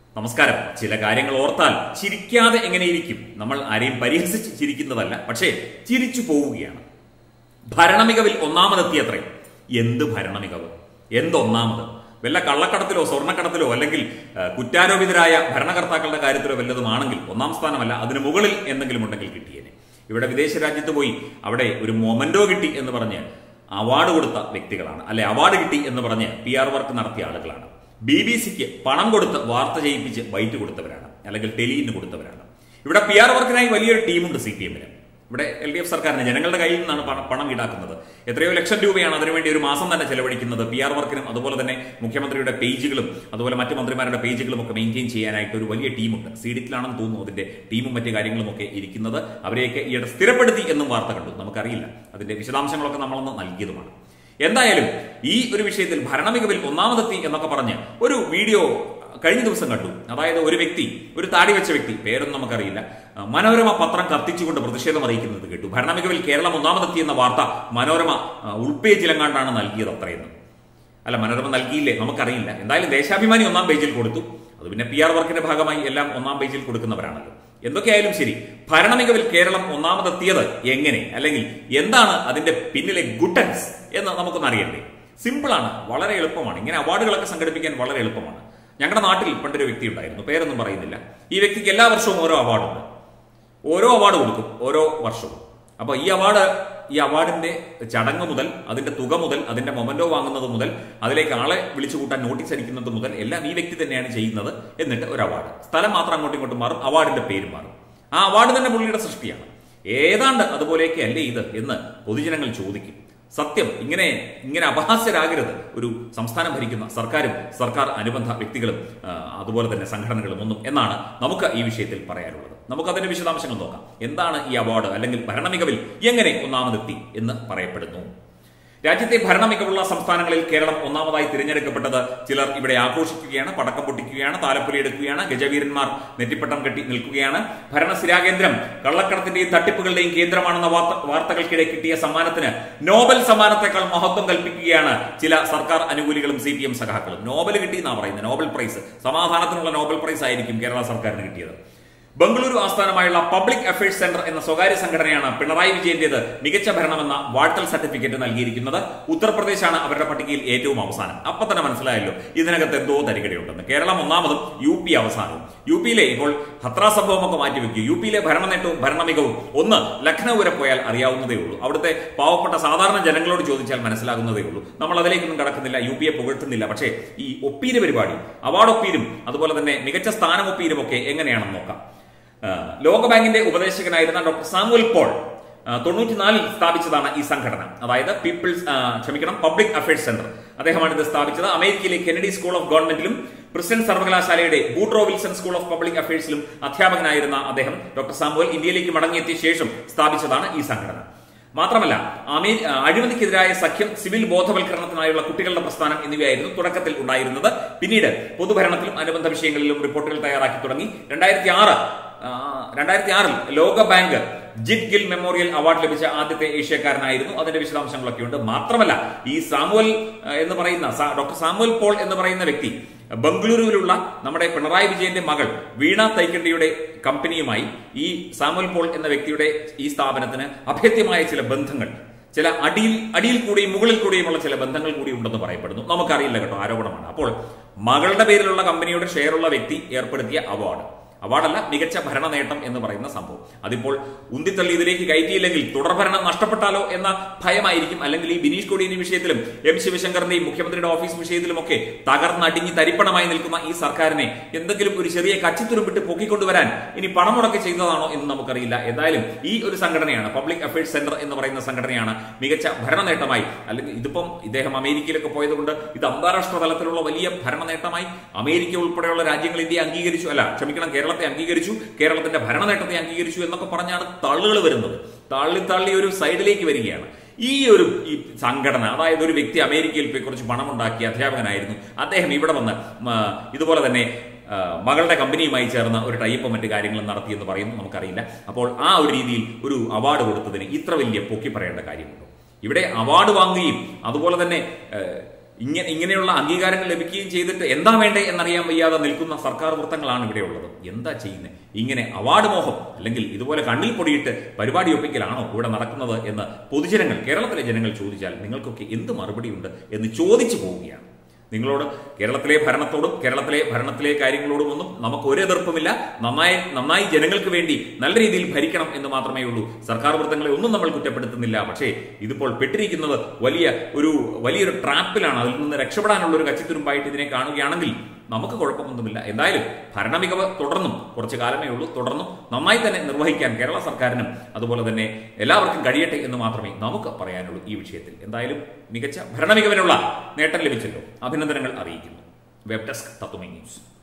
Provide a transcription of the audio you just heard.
നമസ്കാരം ചില കാര്യങ്ങൾ ഓർത്താൽ ചിരിക്കാതെ എങ്ങനെയിരിക്കും നമ്മൾ ആരെയും പരിഹസിച്ച് ചിരിക്കുന്നതല്ല പക്ഷേ ചിരിച്ചു പോവുകയാണ് ഭരണമികവിൽ ഒന്നാമതെത്തിയത്രേ എന്ത് ഭരണമികവ് എന്തൊന്നാമത് വല്ല കള്ളക്കടത്തിലോ സ്വർണ്ണക്കടത്തിലോ അല്ലെങ്കിൽ ആ, കുറ്റാരോപിതരായ ഭരണകർത്താക്കളുടെ കാര്യത്തിലോ വല്ലതുമാണെങ്കിൽ ഒന്നാം സ്ഥാനമല്ല അതിന് മുകളിൽ എന്തെങ്കിലും ഉണ്ടെങ്കിൽ കിട്ടിയേനെ ഇവിടെ വിദേശ രാജ്യത്ത് പോയി അവിടെ ഒരു മൊമന്റോ കിട്ടി എന്ന് പറഞ്ഞ് അവാർഡ് കൊടുത്ത വ്യക്തികളാണ് അല്ലെ അവാർഡ് കിട്ടി എന്ന് പറഞ്ഞ് പി ആർ വർക്ക് നടത്തിയ ആളുകളാണ് ബി ബി സിക്ക് പണം കൊടുത്ത് വാർത്ത ചെയ്യിപ്പിച്ച് ബൈറ്റ് കൊടുത്തവരാണ് അല്ലെങ്കിൽ ടെലിയിന് കൊടുത്തവരാണ് ഇവിടെ പി ആർ വർക്കിനായി വലിയൊരു ടീമുണ്ട് സി പി എമ്മിന് ഇവിടെ എൽ ഡി എഫ് സർക്കാരിന് ജനങ്ങളുടെ കയ്യിൽ നിന്നാണ് പണം പണം ഈടാക്കുന്നത് എത്രയോ ലക്ഷം രൂപയാണ് അതിനുവേണ്ടി ഒരു മാസം തന്നെ ചെലവഴിക്കുന്നത് പി ആർ വർക്കിനും അതുപോലെ തന്നെ മുഖ്യമന്ത്രിയുടെ പേജുകളും അതുപോലെ മറ്റു മന്ത്രിമാരുടെ പേജുകളും ഒക്കെ മെയിൻറ്റെയിൻ ചെയ്യാനായിട്ട് ഒരു വലിയ ടീമുണ്ട് സീഡിറ്റിലാണെന്ന് തോന്നുന്നു അതിന്റെ ടീമും മറ്റു കാര്യങ്ങളും ഒക്കെ ഇരിക്കുന്നത് അവരെയൊക്കെ ഈയിടെ സ്ഥിരപ്പെടുത്തി എന്നും വാർത്ത കണ്ടു നമുക്കറിയില്ല അതിന്റെ വിശദാംശങ്ങളൊക്കെ നമ്മളൊന്ന് നൽകിയതുമാണ് എന്തായാലും ഈ ഒരു വിഷയത്തിൽ ഭരണമികവിൽ ഒന്നാമതെത്തി എന്നൊക്കെ പറഞ്ഞ് ഒരു വീഡിയോ കഴിഞ്ഞ ദിവസം കണ്ടു അതായത് ഒരു വ്യക്തി ഒരു താടി വെച്ച വ്യക്തി പേരൊന്നും നമുക്കറിയില്ല ആ, മനോരമ പത്രം കത്തിച്ചുകൊണ്ട് പ്രതിഷേധം അറിയിക്കുന്നത് കേട്ടു ഭരണമികവിൽ കേരളം ഒന്നാമതെത്തി എന്ന വാർത്ത മനോരമ ആ, ഉൾപേജിലെങ്ങാണ്ടാണ് നൽകിയത് അത്രയെന്ന് അല്ല മനോരമ നൽകിയില്ലേ നമുക്കറിയില്ല എന്തായാലും ദേശാഭിമാനി ഒന്നാം പേജിൽ കൊടുത്തു അത് പിന്നെ പി ആർ വർക്കിന്റെ ഭാഗമായി എല്ലാം ഒന്നാം പേജിൽ കൊടുക്കുന്നവരാണല്ലോ എന്തൊക്കെയായാലും ശരി ഭരണമികവിൽ കേരളം ഒന്നാമതെത്തിയത് എങ്ങനെ അല്ലെങ്കിൽ എന്താണ് അതിന്റെ പിന്നിലെ ഗുട്ടൻസ് എന്ന് നമുക്കൊന്ന് അറിയണ്ടേ സിമ്പിളാണ് വളരെ എളുപ്പമാണ് ഇങ്ങനെ അവാർഡുകളൊക്കെ സംഘടിപ്പിക്കാൻ വളരെ എളുപ്പമാണ് ഞങ്ങളുടെ നാട്ടിൽ പണ്ടൊരു വ്യക്തി ഉണ്ടായിരുന്നു പേരൊന്നും പറയുന്നില്ല ഈ വ്യക്തിക്ക് എല്ലാ വർഷവും ഓരോ അവാർഡുണ്ട് ഓരോ അവാർഡ് കൊടുക്കും ഓരോ വർഷവും അപ്പൊ ഈ അവാർഡ് ഈ അവാർഡിന്റെ ചടങ്ങ് മുതൽ അതിന്റെ തുക മുതൽ അതിന്റെ മൊമെന്റോ വാങ്ങുന്നത് മുതൽ അതിലേക്ക് ആളെ വിളിച്ചു കൂട്ടാൻ നോട്ടീസ് അടിക്കുന്നത് മുതൽ എല്ലാം ഈ വ്യക്തി തന്നെയാണ് ചെയ്യുന്നത് എന്നിട്ട് ഒരു അവാർഡ് സ്ഥലം മാത്രം അങ്ങോട്ടും ഇങ്ങോട്ടും മാറും അവാർഡിന്റെ പേര് മാറും ആ അവാർഡ് തന്നെ പുള്ളിയുടെ സൃഷ്ടിയാണ് ഏതാണ്ട് അതുപോലെയൊക്കെ അല്ലേ ഇത് എന്ന് പൊതുജനങ്ങൾ ചോദിക്കും സത്യം ഇങ്ങനെ ഇങ്ങനെ അപഹാസ്യരാകരുത് ഒരു സംസ്ഥാനം ഭരിക്കുന്ന സർക്കാരും സർക്കാർ അനുബന്ധ വ്യക്തികളും ആ, അതുപോലെ തന്നെ സംഘടനകളും ഒന്നും എന്നാണ് നമുക്ക് ഈ വിഷയത്തിൽ പറയാനുള്ളത് നമുക്ക് അതിന്റെ വിശദാംശങ്ങൾ നോക്കാം എന്താണ് ഈ അവാർഡ് അല്ലെങ്കിൽ ഭരണമികവിൽ എങ്ങനെ ഒന്നാമതെത്തി എന്ന് പറയപ്പെടുന്നു രാജ്യത്തെ ഭരണമികവുള്ള സംസ്ഥാനങ്ങളിൽ കേരളം ഒന്നാമതായി തിരഞ്ഞെടുക്കപ്പെട്ടത് ചിലർ ഇവിടെ ആഘോഷിക്കുകയാണ് പടക്കം പൊട്ടിക്കുകയാണ് താലപ്പൊലി എടുക്കുകയാണ് ഗജവീരന്മാർ നെറ്റിപ്പട്ടം കെട്ടി നിൽക്കുകയാണ് ഭരണസ്ഥിരാകേന്ദ്രം കള്ളക്കടത്തിന്റെയും തട്ടിപ്പുകളുടെയും കേന്ദ്രമാണെന്ന വാർത്ത- വാർത്തകൾക്കിടെ കിട്ടിയ സമ്മാനത്തിന് നോബൽ സമ്മാനത്തെക്കാൾ മഹത്വം കൽപ്പിക്കുകയാണ് ചില സർക്കാർ അനുകൂലികളും സി പി എം സഖാക്കളും നോബൽ കിട്ടിയെന്നാ പറയുന്നത് നോബൽ പ്രൈസ് സമാധാനത്തിനുള്ള നോബൽ പ്രൈസ് ആയിരിക്കും കേരള സർക്കാരിന് കിട്ടിയത് ബംഗളൂരു ആസ്ഥാനമായുള്ള പബ്ലിക് അഫയേഴ്സ് സെന്റർ എന്ന സ്വകാര്യ സംഘടനയാണ് പിണറായി വിജയന്റേത് മികച്ച ഭരണമെന്ന വാഴ്ത്തൽ സർട്ടിഫിക്കറ്റ് നൽകിയിരിക്കുന്നത് ഉത്തർപ്രദേശാണ് അവരുടെ പട്ടികയിൽ ഏറ്റവും അവസാനം അപ്പൊ തന്നെ മനസ്സിലായല്ലോ ഇതിനകത്ത് എന്തോ തരികടയുണ്ടെന്ന് കേരളം ഒന്നാമതും യു പി അവസാനവും യു പിയിലെ ഇപ്പോൾ ഹത്ര സംഭവമൊക്കെ മാറ്റിവെക്കും യു പിയിലെ ഭരണനേട്ടവും ഭരണമികവും ഒന്ന് ലക്നൗ വരെ പോയാൽ അറിയാവുന്നതേ ഉള്ളൂ അവിടുത്തെ പാവപ്പെട്ട സാധാരണ ജനങ്ങളോട് ചോദിച്ചാൽ മനസ്സിലാകുന്നതേ ഉള്ളൂ നമ്മൾ അതിലേക്കൊന്നും കടക്കുന്നില്ല യു പിയെ പുകഴ്ത്തുന്നില്ല പക്ഷേ ഈ ഒപ്പീര് പരിപാടി അവാർഡ് ഒപ്പീരും അതുപോലെ തന്നെ മികച്ച സ്ഥാനം ഒപ്പീരും ഒക്കെ എങ്ങനെയാണെന്ന് നോക്കാം ആ, ലോകബാങ്കിന്റെ ഉപദേശകനായിരുന്ന ഡോക്ടർ സാമുവൽ പോൾ ആ, തൊണ്ണൂറ്റിനാലിൽ സ്ഥാപിച്ചതാണ് ഈ സംഘടന അതായത് പീപ്പിൾസ് ആ, ക്ഷമിക്കണം പബ്ലിക് അഫയേഴ്സ് സെന്റർ അദ്ദേഹമാണ് ഇത് സ്ഥാപിച്ചത് അമേരിക്കയിലെ കെനഡി സ്കൂൾ ഓഫ് ഗവൺമെന്റിലും പ്രസിഡന്റ് സർവകലാശാലയുടെ Woodrow Wilson school of public അഫയേഴ്സിലും അധ്യാപകനായിരുന്ന അദ്ദേഹം ഡോക്ടർ സാമുവൽ ഇന്ത്യയിലേക്ക് മടങ്ങിയെത്തിയ ശേഷം സ്ഥാപിച്ചതാണ് ഈ സംഘടന മാത്രമല്ല അമേ ആ, അഴിമതിക്കെതിരായ സഖ്യം സിവിൽ ബോധവൽക്കരണത്തിനായുള്ള കുട്ടികളുടെ പ്രസ്ഥാനം എന്നിവയായിരുന്നു തുടക്കത്തിൽ ഉണ്ടായിരുന്നത് പിന്നീട് പൊതുഭരണത്തിലും അനുബന്ധ വിഷയങ്ങളിലും റിപ്പോർട്ടുകൾ തയ്യാറാക്കി തുടങ്ങി രണ്ടായിരത്തി ആറ് രണ്ടായിരത്തി ആറിൽ ലോക bank Jit Gill memorial award ലഭിച്ച ആദ്യത്തെ ഏഷ്യക്കാരനായിരുന്നു അതിന്റെ വിശദാംശങ്ങളൊക്കെ ഉണ്ട് മാത്രമല്ല ഈ സാമുവൽ ആ, എന്ന് പറയുന്ന സാ- ഡോക്ടർ സാമുവൽ പോൾ എന്ന് പറയുന്ന വ്യക്തി ബംഗളൂരുവിലുള്ള നമ്മുടെ പിണറായി വിജയന്റെ മകൾ വീണ തൈക്കണ്ടിയുടെ കമ്പനിയുമായി ഈ സാമുവൽ പോൾ എന്ന വ്യക്തിയുടെ ഈ സ്ഥാപനത്തിന് അഭേദ്യമായ ചില ബന്ധങ്ങൾ ചില അടിയിൽ അടിയിൽ കൂടിയും മുകളിൽ കൂടിയുമുള്ള ചില ബന്ധങ്ങൾ കൂടി ഉണ്ടെന്ന് പറയപ്പെടുന്നു നമുക്കറിയില്ല കേട്ടോ ആരോപണമാണ് അപ്പോൾ മകളുടെ പേരിലുള്ള കമ്പനിയുടെ ഷെയറുള്ള വ്യക്തി ഏർപ്പെടുത്തിയ അവാർഡ് അവാർഡല്ല മികച്ച ഭരണ നേട്ടം എന്ന് പറയുന്ന സംഭവം അതിപ്പോൾ ഉന്തിത്തള്ളി ഇതിലേക്ക് കയറ്റിയില്ലെങ്കിൽ തുടർഭരണം നഷ്ടപ്പെട്ടാലോ എന്ന ഭയമായിരിക്കും അല്ലെങ്കിൽ ഈ ബിനീഷ് കൊടിയന്റെ വിഷയത്തിലും എം ശിവശങ്കറിന്റെയും മുഖ്യമന്ത്രിയുടെ ഓഫീസ് വിഷയത്തിലുമൊക്കെ തകർന്നടിഞ്ഞ് തരിപ്പണമായി നിൽക്കുന്ന ഈ സർക്കാരിനെ എന്തെങ്കിലും ഒരു ചെറിയ കച്ചിത്തുരുമ്പിട്ട് പൊക്കിക്കൊണ്ടുവരാൻ ഇനി പണം മുടക്കി ചെയ്തതാണോ എന്ന് നമുക്കറിയില്ല എന്തായാലും ഈ ഒരു സംഘടനയാണ് പബ്ലിക് അഫയേഴ്സ് സെന്റർ എന്ന് പറയുന്ന സംഘടനയാണ് മികച്ച ഭരണ നേട്ടമായി അല്ലെങ്കിൽ ഇതിപ്പം ഇദ്ദേഹം അമേരിക്കയിലൊക്കെ പോയതുകൊണ്ട് ഇത് അന്താരാഷ്ട്ര തലത്തിലുള്ള വലിയ ഭരണ നേട്ടമായി അമേരിക്ക ഉൾപ്പെടെയുള്ള രാജ്യങ്ങൾ ഇന്ത്യയെ അംഗീകരിച്ചു അല്ല ക്ഷമിക്കണം കേരളത്തെ അംഗീകരിച്ചു കേരളത്തിന്റെ ഭരണ നേട്ടത്തെ അംഗീകരിച്ചു എന്നൊക്കെ പറഞ്ഞാണ് തള്ളുകൾ വരുന്നത് തള്ളി തള്ളി ഒരു സൈഡിലേക്ക് വരികയാണ് ഈ ഒരു ഈ സംഘടന അതായത് ഒരു വ്യക്തി അമേരിക്കയിൽ പോയി കുറച്ച് പണമുണ്ടാക്കിയ അധ്യാപകനായിരുന്നു അദ്ദേഹം ഇവിടെ വന്ന് മ, ഇതുപോലെ തന്നെ ആ, മകളുടെ കമ്പനിയുമായി ചേർന്ന ഒരു ടൈപ്പ് മറ്റു കാര്യങ്ങളും നടത്തിയെന്ന് പറയുന്നു നമുക്കറിയില്ല അപ്പോൾ ആ ഒരു രീതിയിൽ ഒരു അവാർഡ് കൊടുത്തതിന് ഇത്ര വലിയ പൊക്കി പറയേണ്ട കാര്യമുണ്ടോ ഇവിടെ അവാർഡ് വാങ്ങുകയും അതുപോലെ തന്നെ ഏഹ്, ഇങ്ങനെ ഇങ്ങനെയുള്ള അംഗീകാരങ്ങൾ ലഭിക്കുകയും ചെയ്തിട്ട് എന്താ വേണ്ടേ എന്നറിയാൻ വയ്യാതെ നിൽക്കുന്ന സർക്കാർ വൃത്തങ്ങളാണ് ഇവിടെ ഉള്ളത് എന്താ ചെയ്യുന്നത് ഇങ്ങനെ അവാർഡ് മോഹം അല്ലെങ്കിൽ ഇതുപോലെ കണ്ണിൽ പൊടിയിട്ട് പരിപാടി ഒപ്പിക്കലാണോ ഇവിടെ നടക്കുന്നത് എന്ന് പൊതുജനങ്ങൾ കേരളത്തിലെ ജനങ്ങൾ ചോദിച്ചാൽ നിങ്ങൾക്കൊക്കെ എന്ത് മറുപടിയുണ്ട് എന്ന് ചോദിച്ചു പോവുകയാണ് നിങ്ങളോട് കേരളത്തിലെ ഭരണത്തോടും കേരളത്തിലെ ഭരണത്തിലെ കാര്യങ്ങളോടും ഒന്നും നമുക്ക് ഒരു എതിർപ്പുമില്ല നന്നായി നന്നായി ജനങ്ങൾക്ക് വേണ്ടി നല്ല രീതിയിൽ ഭരിക്കണം എന്ന് മാത്രമേ ഉള്ളൂ സർക്കാർ വൃത്തങ്ങളെ ഒന്നും നമ്മൾ കുറ്റപ്പെടുത്തുന്നില്ല പക്ഷേ ഇതിപ്പോൾ പെട്ടിരിക്കുന്നത് വലിയ ഒരു വലിയൊരു ട്രാപ്പിലാണ് അതിൽ നിന്ന് രക്ഷപ്പെടാനുള്ള ഒരു കച്ചിത്തുരുമ്പായിട്ട് ഇതിനെ കാണുകയാണെങ്കിൽ നമുക്ക് കുഴപ്പമൊന്നുമില്ല എന്തായാലും ഭരണമികവ് തുടർന്നും കുറച്ചു കാലമേ ഉള്ളൂ തുടർന്നും നന്നായി തന്നെ നിർവഹിക്കാൻ കേരള സർക്കാരിനും അതുപോലെ തന്നെ എല്ലാവർക്കും കഴിയട്ടെ എന്ന് മാത്രമേ നമുക്ക് പറയാനുള്ളൂ ഈ വിഷയത്തിൽ എന്തായാലും മികച്ച ഭരണമികവിനുള്ള നേട്ടം ലഭിച്ചല്ലോ അഭിനന്ദനങ്ങൾ അറിയിക്കുന്നു വെബ് ഡെസ്ക് തത്വമി ന്യൂസ്